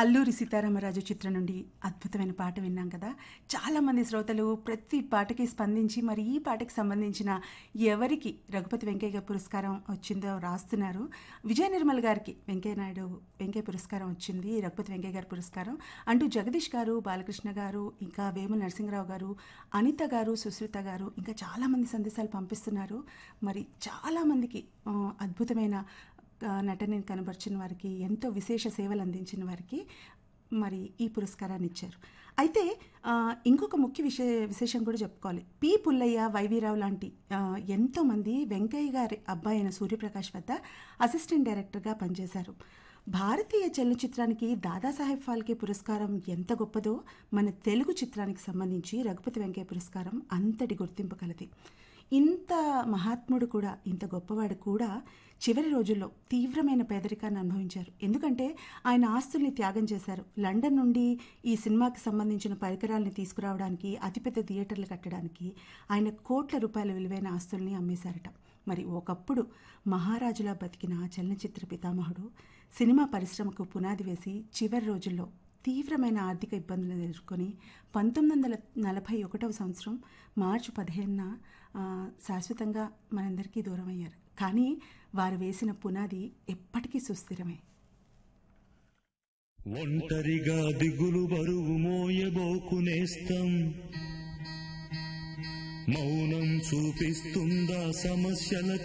అల్లూరి సీతారామరాజు చిత్రం నుండి అద్భుతమైన పాట విన్నాం కదా చాలామంది శ్రోతలు ప్రతి పాటకి స్పందించి మరి ఈ పాటకి సంబంధించిన ఎవరికి రఘుపతి వెంకయ్య గారి పురస్కారం వచ్చిందో రాస్తున్నారు విజయ నిర్మల్ గారికి వెంకయ్య నాయుడు వెంకయ్య పురస్కారం వచ్చింది రఘుపతి వెంకయ్య గారి పురస్కారం అంటూ జగదీష్ గారు బాలకృష్ణ గారు ఇంకా వేముల నరసింహరావు గారు అనిత గారు సుశ్రిత గారు ఇంకా చాలామంది సందేశాలు పంపిస్తున్నారు మరి చాలామందికి ఆ, అద్భుతమైన ఆ, నటనని కనబరిచిన వారికి ఎంతో విశేష సేవలు అందించిన వారికి మరి ఈ పురస్కారాన్ని ఇచ్చారు అయితే ఆ, ఇంకొక ముఖ్య విషయ విశేషం కూడా చెప్పుకోవాలి పి పుల్లయ్య వైవీరావు లాంటి ఆ, ఎంతోమంది వెంకయ్య గారి అబ్బాయి అయిన సూర్యప్రకాష్ వద్ద అసిస్టెంట్ డైరెక్టర్గా పనిచేశారు భారతీయ చలనచిత్రానికి దాదాసాహెబ్ ఫాల్కే పురస్కారం ఎంత గొప్పదో మన తెలుగు చిత్రానికి సంబంధించి రఘుపతి వెంకయ్య పురస్కారం అంతటి గుర్తింపు కలది ఇంత మహాత్ముడు కూడా ఇంత గొప్పవాడు కూడా చివరి రోజుల్లో తీవ్రమైన పేదరికాన్ని అనుభవించారు ఎందుకంటే ఆయన ఆస్తుల్ని త్యాగం చేశారు లండన్ నుండి ఈ సినిమాకి సంబంధించిన పరికరాల్ని తీసుకురావడానికి అతిపెద్ద థియేటర్లు కట్టడానికి ఆయన కోట్ల రూపాయల విలువైన ఆస్తుల్ని అమ్మేశారట మరి ఒకప్పుడు మహారాజులా బతికిన చలనచిత్ర పితామహుడు సినిమా పరిశ్రమకు పునాది వేసి చివరి రోజుల్లో తీవ్రమైన ఆర్థిక ఇబ్బందులను ఎదుర్కొని పంతొమ్మిది వందల నలభై ఒకటవ సంవత్సరం మార్చి పదిహేనున ఆ, శాశ్వతంగా మనందరికీ దూరం అయ్యారు కానీ వారు వేసిన పునాది ఎప్పటికీ సుస్థిరమే ఒంటరిగా దిగులు బరువు మోయబోకునేస్తం మౌనం చూపిస్తుందా సమస్యల